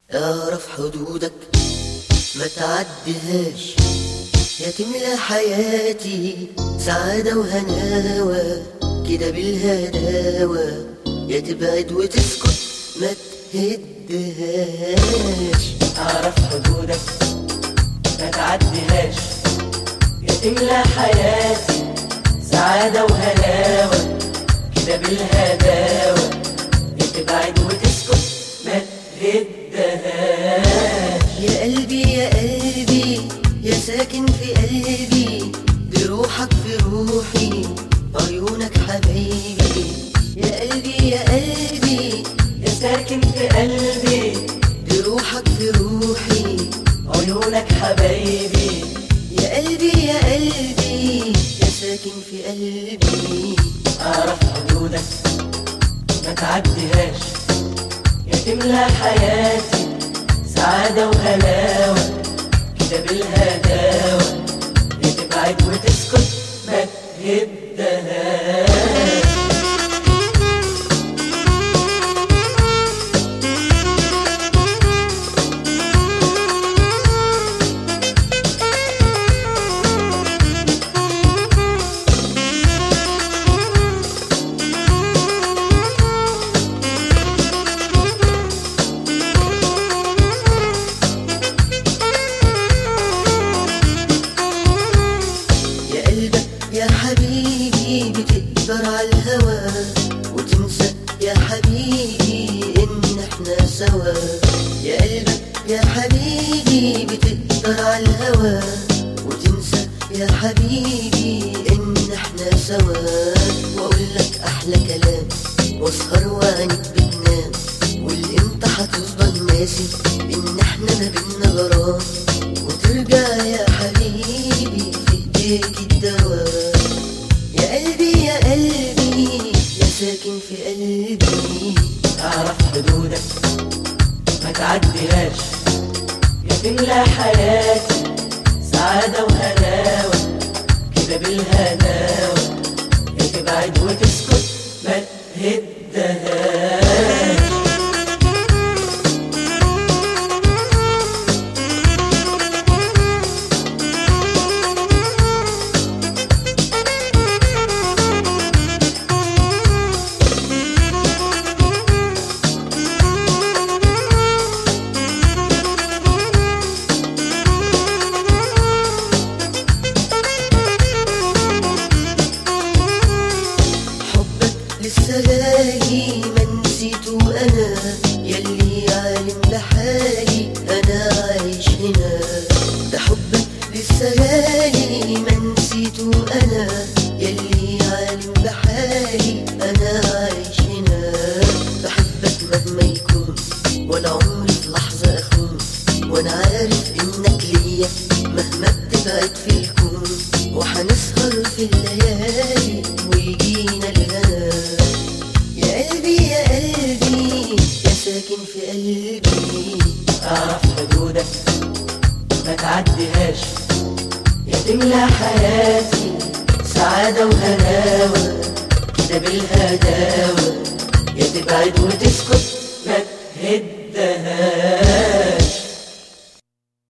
اعرف حدودك ما تعديهاش يا تملى حياتي سعادة وهناوة كده بالهداوة يا تبعد وتسكت ما تهدهاش اعرف حدودك ما تعديهاش يا تملى حياتي سعادة وهلاوة كده بالهداوة يا تبعد وتسكت ما تهدهاش يا قلبي يا قلبي يا ساكن في قلبي دي روحك في روحي عيونك حبيبي يا قلبي يا قلبي يا ساكن في قلبي دي روحك في روحي عيونك حبايبي يا قلبي يا قلبي يا ساكن في قلبي اعرف حدودك ما تعديهاش يا تملى حياتي سعادة وهلاوة كده بالهداوة يا تبعد وتسكت ما تهدهاش يا قلبك يا حبيبي بتقدر على الهوى وتنسى يا حبيبي ان احنا سوا يا قلبك يا حبيبي بتقدر على الهوى وتنسى يا حبيبي ان احنا سوا واقول لك احلى كلام واسهر وعينك بتنام واللي انت هتفضل ناسي ان احنا ما بينا غرام وترجع يا حبيبي في ايديك الدواء يا قلبي يا قلبي يا ساكن في قلبي اعرف حدودك ما تعديهاش يا تملى حياتي سعادة وهلاوة كده بالهداوة يا تبعد وتسكت ما تهدهاش حبك لسه غالي ما نسيته انا يلي عالم بحالي انا عايش هنا ده حبك لسه غالي ما نسيته انا يلي عالم بحالي انا عايش هنا بحبك مهما يكون ولا عمري في لحظة اخون وانا عارف انك ليا مهما بتبعد في الكون وحنسهر في الليالي ويجينا الهنا يا قلبي يا قلبي يا ساكن في قلبي اعرف حدودك ما تعديهاش يا تملى حياتي سعادة وهلاوة كده بالهداوة يا تبعد وتسكت ما تهدهاش